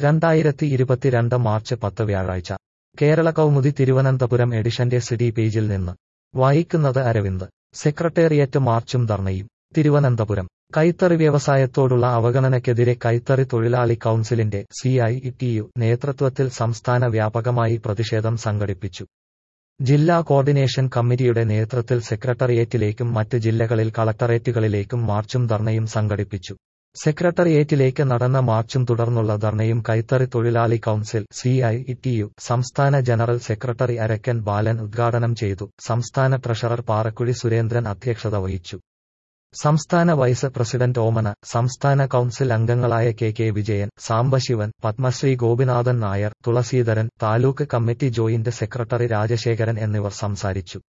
രണ്ടായിരത്തി ഇരുപത്തിരണ്ട് മാർച്ച് പത്ത് വ്യാഴാഴ്ച കേരള കൗമുദി തിരുവനന്തപുരം എഡിഷന്റെ സിറ്റി പേജിൽ നിന്ന് വായിക്കുന്നത് അരവിന്ദ് സെക്രട്ടേറിയറ്റ് മാർച്ചും ധർണയും തിരുവനന്തപുരം കൈത്തറി വ്യവസായത്തോടുള്ള അവഗണനയ്ക്കെതിരെ കൈത്തറി തൊഴിലാളി കൗൺസിലിന്റെ സി ഐ ടി യു നേതൃത്വത്തിൽ സംസ്ഥാന വ്യാപകമായി പ്രതിഷേധം സംഘടിപ്പിച്ചു ജില്ലാ കോർഡിനേഷൻ കമ്മിറ്റിയുടെ നേതൃത്വത്തിൽ സെക്രട്ടേറിയറ്റിലേക്കും മറ്റ് ജില്ലകളിൽ കളക്ടറേറ്റുകളിലേക്കും മാർച്ചും ധർണയും സംഘടിപ്പിച്ചു സെക്രട്ടേറിയറ്റിലേക്ക് നടന്ന മാർച്ചും തുടർന്നുള്ള ധർണയും കൈത്തറി തൊഴിലാളി council C I T U സംസ്ഥാന ജനറൽ സെക്രട്ടറി അരക്കൻ ബാലൻ ഉദ്ഘാടനം ചെയ്തു സംസ്ഥാന ട്രഷറർ പാറക്കുഴി സുരേന്ദ്രൻ അധ്യക്ഷത വഹിച്ചു സംസ്ഥാന വൈസ് പ്രസിഡന്റ് ഓമന സംസ്ഥാന കൗൺസിൽ അംഗങ്ങളായ K K Vijayan Sambasivan Padmashree Gopinathan Nair Thulaseedharan taluk committee joint secretary Rajasekharan എന്നിവർ സംസാരിച്ചു